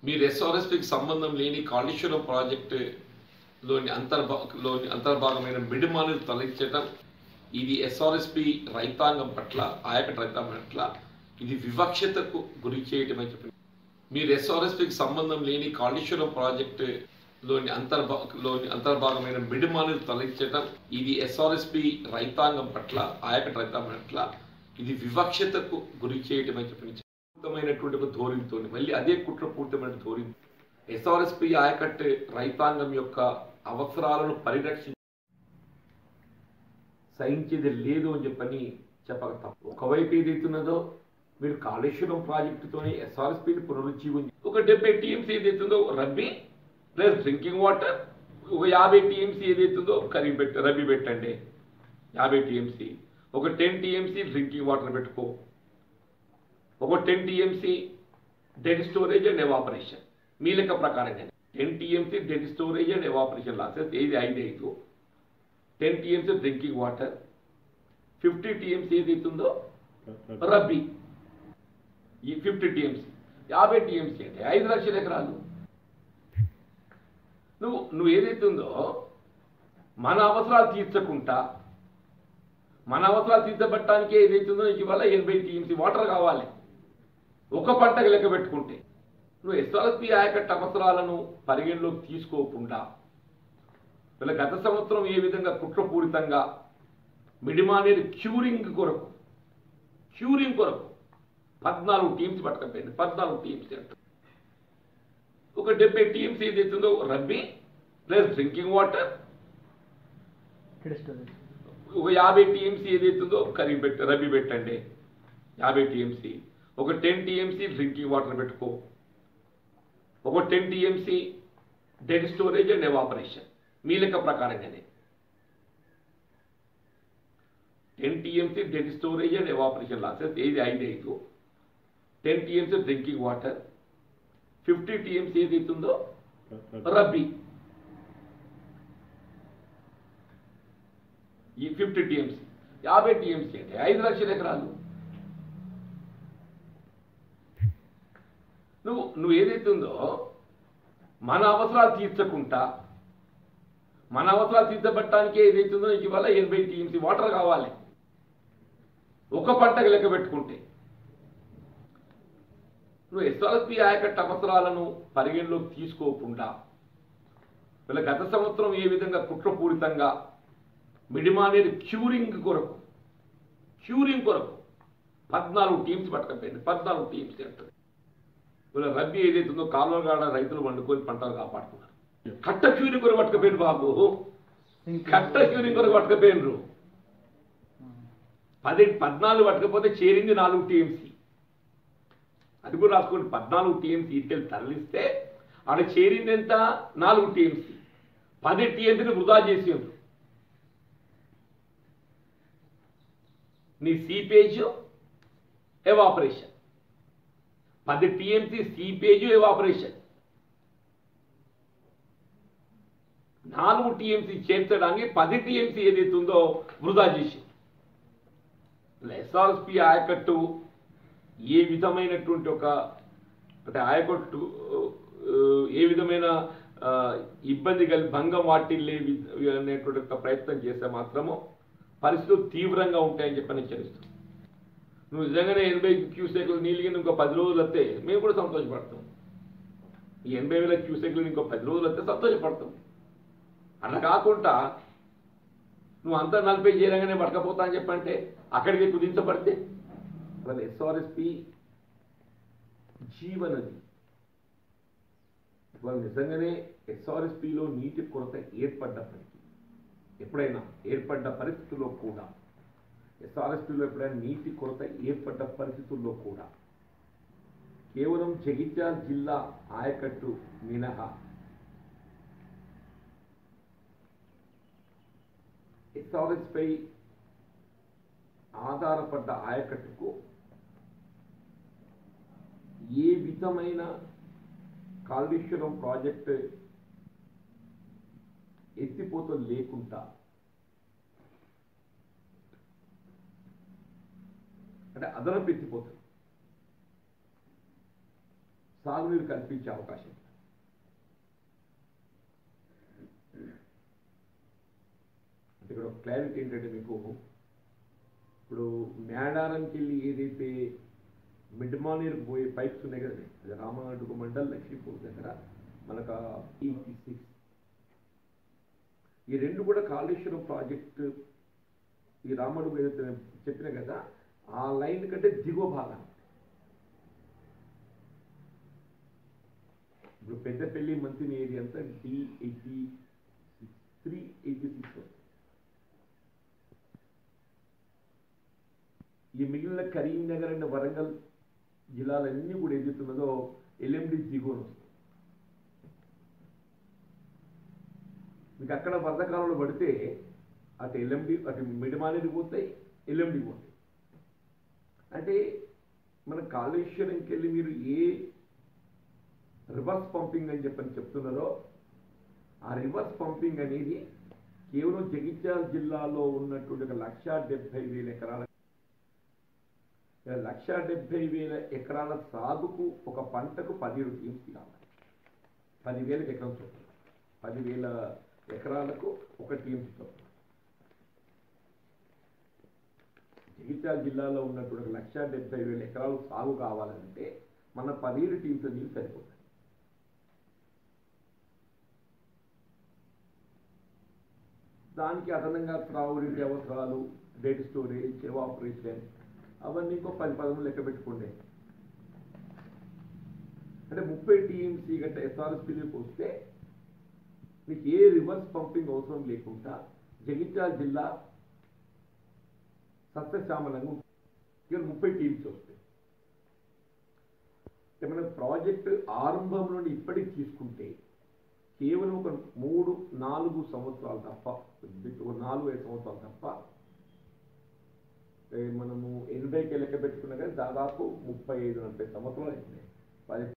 మీరు ఎస్ఆర్ఎస్పికి సంబంధం లేని కాళేశ్వరం ప్రాజెక్టు లోని అంతర్భా లోని అంతర్భాగమైన మిడిమాని తొలగించడం ఇది ఎస్ఆర్ఎస్పి రైతాంగం పట్ల ఆయకట్ రైతాంగం పట్ల ఇది వివక్షతకు గురి చేయటం అని చెప్పి మీరు ఎస్ఆర్ఎస్పికి సంబంధం లేని కాళేశ్వరం ప్రాజెక్టు లోని అంతర్భా లోని అంతర్భాగమైన మిడిమాని తొలగించడం ఇది ఎస్ఆర్ఎస్పి రైతాంగం పట్ల ఆయకట్ రైతాంగం పట్ల ఇది వివక్షతకు గురి చేయటం అని చెప్పి పూర్తమైనటువంటి ఒక ధోరణితో మళ్ళీ అదే కుట్రపూరితమైన ధోరణి ఎస్ఆర్ఎస్పి ఆయకట్ రైతాంగం యొక్క అవసరాలను పరిరక్షించ సహించేది లేదు అని చెప్పని చెప్పక తప్పు ఒకవైపు ఏదైతున్నదో మీరు కాళేశ్వరం ప్రాజెక్టుతోనే ఎస్ఆర్ఎస్పిని పునరుజ్జీవం ఒక డెబ్బై టీఎంసీ ఏదైతుందో రబ్బీ ప్లస్ డ్రింకింగ్ వాటర్ ఒక యాభై టీఎంసీ ఏదైతుందో ఖరీఫ్ పెట్ట రబీ పెట్టండి యాభై టీఎంసీ ఒక టెన్ టీఎంసీ డ్రింకింగ్ వాటర్ పెట్టుకో ఒక ten TMC dead storage and evaporation మీ లెక్క ప్రకారంగా ten TMC dead storage and evaporation losses ఏది ఐదు ఐదు ten TMC drinking water fifty TMC ఏదైతుందో రబ్బీ ఈ ఫిఫ్టీ టీఎంసీ యాభై టీఎంసీ అంటే ఐదు లక్షల ఎకరాలు నువ్వు నువ్వు ఏదైతుందో మన అవసరాలు తీర్చకుండా మన అవసరాలు తీర్చబట్టడానికి ఏదైతుందో నీకు ఇవాళ ఎనభై టీఎంసీ వాటర్ కావాలి ఒక పంటకు లెక్క పెట్టుకుంటే నువ్వు ఎస్ఆర్ఎస్పి ఆయకట్టు అవసరాలను పరిగణలోకి తీసుకోకుండా వీళ్ళ గత సంవత్సరం ఏ విధంగా కుట్రపూరితంగా మిడిమానేది క్యూరింగ్ కొరకు క్యూరింగ్ కొరకు పద్నాలుగు టీమ్స్ పట్టకపోయింది పద్నాలుగు టీమ్స్ అంట ఒక డెబ్బై టీమ్స్ ఏదైతుందో రబ్బీ ప్లస్ డ్రింకింగ్ వాటర్ ఒక యాభై టీఎంసీ ఏదైతుందో ఖరీఫ్ పెట్ట రబీ పెట్టండి యాభై టీఎంసీ ఒక టెన్ టీఎంసీ డ్రింకింగ్ వాటర్ పెట్టుకో ఒక ten TMC dead storage and evaporation మీ లెక్క ప్రకారంగానే ten TMC dead storage and evaporation losses ఏది ఐదు ఐదు ten TMC drinking water fifty TMC ఏదైతుందో రబ్బీ ఈ ఫిఫ్టీ టీఎంసీ యాభై టీఎంసీ అంటే ఐదు లక్షల ఎకరాలు నువ్వు నువ్వు ఏదైతుందో మన అవసరాలు తీర్చకుండా మన అవసరాలు తీర్చబట్టడానికి ఏదైతుందో నీకు ఇవాళ ఎనభై టీఎంసీ వాటర్ కావాలి ఒక పంటకు లెక్క పెట్టుకుంటే నువ్వు ఎస్ఆర్ఎస్పి ఆయకట్టు అవసరాలను పరిగణలోకి తీసుకోకుండా వీళ్ళ గత సంవత్సరం ఏ విధంగా కుట్రపూరితంగా మిడిమానేది క్యూరింగ్ కొరకు క్యూరింగ్ కొరకు పద్నాలుగు టీమ్స్ పట్టకపోయింది పద్నాలుగు టీమ్స్ అంటుంది వీళ్ళ రబ్బీ ఏదైతుందో కాలువ కాడ రైతులు వండుకొని పంటలు కాపాడుతున్నారు కట్ట క్యూరింగ్ కొరకు పట్టకపోయింది బాబు కట్ట క్యూరింగ్ కొరకు పట్టకపోయినరు పది పద్నాలుగు పట్టకపోతే చేరింది నాలుగు టీఎంసీ అది కూడా రాసుకోండి పద్నాలుగు టీఎంసీ ఇటుకెళ్ళి తరలిస్తే ఆడ చేరింది ఎంత నాలుగు టీఎంసీ పది టీఎంసీని వృధా చేసి ఉంది నీ సీపేజ్ ఎవాపరేషన్ పది టీఎంసీ సీపేజ్ ఎవాపరేషన్ నాలుగు టీఎంసీ చేర్చడానికి పది టీఎంసీ ఏదైతే ఉందో వృధా చేసి ఎస్ఆర్ఎస్పి ఆయకట్టు ఏ విధమైనటువంటి ఒక అంటే ఆయకట్టు ఆ, ఏ విధమైన ఆ, ఇబ్బంది కలిగి భంగం వాటిల్లే వి- అనేటువంటి ఒక ప్రయత్నం చేస్తే మాత్రము పరిస్థితులు తీవ్రంగా ఉంటాయని చెప్పి నేను హెచ్చరిస్తున్నాను నువ్వు నిజంగానే ఎనభై క్యూసెక్లు నీళ్ళు ఇంకో పది రోజులు వస్తే మేము కూడా సంతోషపడతాం ఈ ఎనభై వేల క్యూసెక్లు ఇంకో పది రోజులు వస్తే సంతోషపడతాం అట్లా కాకుండా నువ్వు అంతా నలభై చేయరంగానే పడకపోతా అని చెప్పంటే అక్కడికి కుదించబడితే అసలు ఎస్ఆర్ఎస్పి జీవనది ఇవాళ నిజంగానే ఎస్ఆర్ఎస్పిలో నీటి కొరత ఏర్పడ్డప్పటికీ ఎప్పుడైనా ఏర్పడ్డ పరిస్థితుల్లో కూడా ఎస్ఆర్ఎస్పిలో ఎప్పుడైనా నీటి కొరత ఏర్పడ్డ పరిస్థితుల్లో కూడా కేవలం జగిత్యాల జిల్లా ఆయకట్టు మినహా ఎస్ఆర్ఎస్ పై ఆధారపడ్డ ఆయకట్టుకు ఏ విధమైన కాళేశ్వరం ప్రాజెక్ట్ ఎత్తిపోతలు లేకుండా అంటే అదనపు ఎత్తిపోతలు సాగునీరు కల్పించే అవకాశం ఉంది. అంటే ఇక్కడ ఒక క్లారిటీ ఏంటంటే మీకు ఇప్పుడు మేడారంకి వెళ్ళి ఏదైతే మిడ్ మానేరు పోయే పైప్స్ ఉన్నాయి కదండి అది రామనాడుగు మండల్ లక్ష్మీపూర్ దగ్గర మనకు ఎయిటీ సిక్స్ ఈ రెండు కూడా కాళేశ్వరం ప్రాజెక్ట్ ఈ రామడుగు ఏదైతే నేను చెప్పిన కదా ఆ లైన్ కంటే దిగువ భాగం ఇప్పుడు పెద్దపల్లి మంత్రి ఏరియా అంతా D eighty three eighty six ఈ మిగిలిన కరీంనగర్ అండ్ వరంగల్ జిల్లాలన్నీ కూడా ఏదైతున్నదో ఎల్ఎండి దిగువన వస్తుంది మీకు అక్కడ వరద కాలంలో పడితే అటు ఎల్ఎండి అటు మిడిమానేది పోతాయి ఎల్ఎండి పోతాయి అంటే మన కాళేశ్వరంకి వెళ్ళి మీరు ఏ రివర్స్ పంపింగ్ అని చెప్పని చెప్తున్నారో ఆ రివర్స్ పంపింగ్ అనేది కేవలం జగిత్యాల జిల్లాలో ఉన్నటువంటి ఒక లక్ష డెబ్బై వేల ఎకరాల లక్ష డెబ్బై వేల ఎకరాల సాగుకు ఒక పంటకు పదిహేడు టీమ్స్ కావాలి పదివేల ఎకరం చొప్పున పదివేల ఎకరాలకు ఒక టీమ్ చొప్పున జగిత్యాల జిల్లాలో ఉన్నటువంటి ఒక లక్ష డెబ్బై వేల ఎకరాలు సాగు కావాలంటే మన పదిహేడు టీమ్స్ నీళ్ళు సరిపోతాయి దానికి అదనంగా త్రాగునీటి అవసరాలు డేట్ స్టోరేజ్ ఎవాపరేషన్ అవన్నీ ఇంకో పది పదమూడు లెక్క పెట్టుకోండి అంటే ముప్పై టీఎంసీ గంట ఎస్ఆర్ఎస్పీలోకి వస్తే మీకు ఏ రివర్స్ పంపింగ్ అవసరం లేకుండా జగిత్యాల జిల్లా సస్యశ్యామలంగా ఉంటుంది. ఇక ముప్పై టీమ్స్ వస్తాయి అంటే మన ప్రాజెక్ట్ ఆరంభం నుండి ఇప్పటికి తీసుకుంటే కేవలం ఒక మూడు నాలుగు సంవత్సరాలు తప్ప ఒక నాలుగు ఐదు సంవత్సరాలు తప్ప ఏ మనము ఎనభైకి లెక్క పెట్టుకున్నా కానీ దాదాపు ముప్పై ఐదు నలభై సంవత్సరాలు అయింది అది